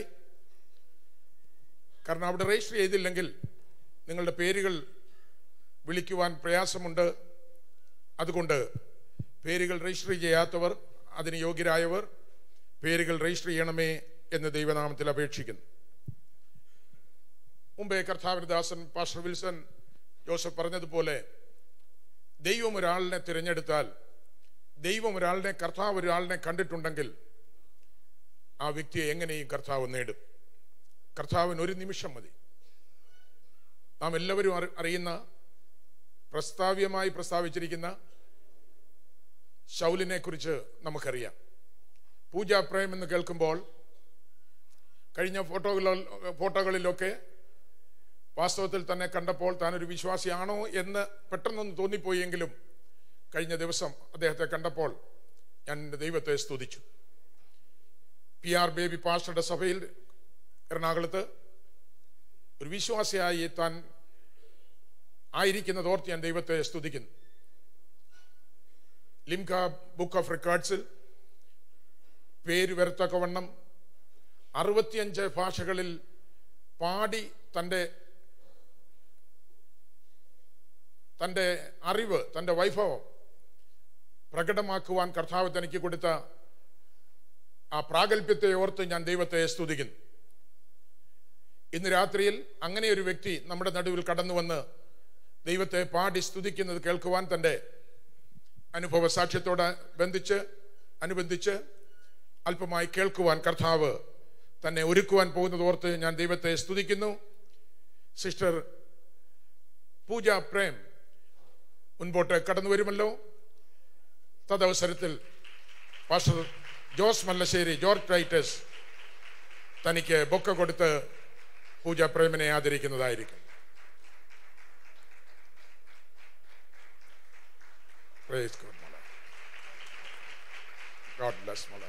കാരണം അവിടെ രജിസ്റ്റർ ചെയ്തില്ലെങ്കിൽ നിങ്ങളുടെ പേരുകൾ വിളിക്കുവാൻ പ്രയാസമുണ്ട് അതുകൊണ്ട് പേരുകൾ രജിസ്റ്റർ ചെയ്യാത്തവർ അതിന് യോഗ്യരായവർ പേരുകൾ രജിസ്റ്റർ ചെയ്യണമേ എന്ന് ദൈവനാമത്തിൽ അപേക്ഷിക്കുന്നു മുമ്പേ കർത്താവിന് ദാസൻ പാസ്റ്റർ വിൽസൺ ജോസഫ് പറഞ്ഞതുപോലെ ദൈവം ഒരാളിനെ തിരഞ്ഞെടുത്താൽ ദൈവം ഒരാളിനെ കർത്താവ് ഒരാളിനെ കണ്ടിട്ടുണ്ടെങ്കിൽ ആ വ്യക്തിയെ എങ്ങനെയും കർത്താവ് നേടും കർത്താവിന് ഒരു നിമിഷം മതി നാം എല്ലാവരും അറി- അറിയുന്ന പ്രസ്താവ്യമായി പ്രസ്താവിച്ചിരിക്കുന്ന ശൗലിനെ കുറിച്ച് നമുക്കറിയാം പൂജാ പ്രേം എന്ന് കേൾക്കുമ്പോൾ കഴിഞ്ഞ ഫോട്ടോകളിൽ ഫോട്ടോകളിലൊക്കെ വാസ്തവത്തിൽ തന്നെ കണ്ടപ്പോൾ താനൊരു വിശ്വാസിയാണോ എന്ന് പെട്ടെന്നൊന്ന് തോന്നിപ്പോയെങ്കിലും കഴിഞ്ഞ ദിവസം അദ്ദേഹത്തെ കണ്ടപ്പോൾ ഞാൻ എൻ്റെ ദൈവത്തെ സ്തുതിച്ചു പി ആർ ബേബി പാസ്റ്ററുടെ സഭയിൽ എറണാകുളത്ത് ഒരു വിശ്വാസിയായി താൻ ആയിരിക്കുന്നത് ഓർത്ത് ഞാൻ ദൈവത്തെ സ്തുതിക്കുന്നു ലിംക ബുക്ക് ഓഫ് റെക്കോർഡ്സിൽ പേര് വരത്തക്കവണ്ണം അറുപത്തിയഞ്ച് ഭാഷകളിൽ പാടി തൻ്റെ തൻ്റെ അറിവ് തൻ്റെ വൈഭവം പ്രകടമാക്കുവാൻ കർത്താവ് തനിക്ക് കൊടുത്ത ആ പ്രാഗൽഭ്യത്തെ ഓർത്ത് ഞാൻ ദൈവത്തെ സ്തുതിക്കുന്നു ഇന്ന് രാത്രിയിൽ അങ്ങനെ ഒരു വ്യക്തി നമ്മുടെ നടുവിൽ കടന്നു വന്ന് ദൈവത്തെ പാടി സ്തുതിക്കുന്നത് കേൾക്കുവാൻ തൻ്റെ അനുഭവ സാക്ഷ്യത്തോട് ബന്ധിച്ച് അനുബന്ധിച്ച് അല്പമായി കേൾക്കുവാൻ കർത്താവ് തന്നെ ഒരുക്കുവാൻ പോകുന്നത് ഓർത്ത് ഞാൻ ദൈവത്തെ സ്തുതിക്കുന്നു സിസ്റ്റർ പൂജ പ്രേം മുൻപോട്ട് കടന്നു വരുമല്ലോ തദവസരത്തിൽ pastor Jose Mallassery George Titus തനിക്ക് ബൊക്ക കൊടുത്ത് പൂജ പ്രേമിനെ ആദരിക്കുന്നതായിരിക്കും Praise God, മോളെ. God bless മോളെ.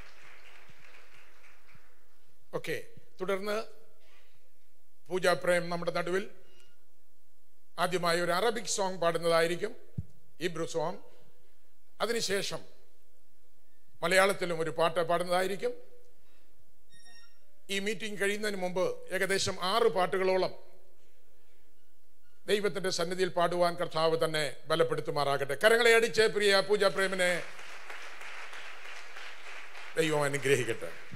ഓക്കെ തുടർന്ന് പൂജ പ്രേം നമ്മുടെ നടുവിൽ ആദ്യമായി ഒരു അറബിക് സോങ് പാടുന്നതായിരിക്കും ഇബ്രു സോങ് അതിനുശേഷം മലയാളത്തിലും ഒരു പാട്ട് പാടുന്നതായിരിക്കും ഈ മീറ്റിംഗ് കഴിയുന്നതിന് മുമ്പ് ഏകദേശം ആറ് പാട്ടുകളോളം ദൈവത്തിന്റെ സന്നിധിയിൽ പാടുവാൻ കർത്താവ് തന്നെ ബലപ്പെടുത്തുമാറാകട്ടെ കരങ്ങളെ അടിച്ച് പ്രിയ പൂജ പ്രേമിനെ ദൈവം അനുഗ്രഹിക്കട്ടെ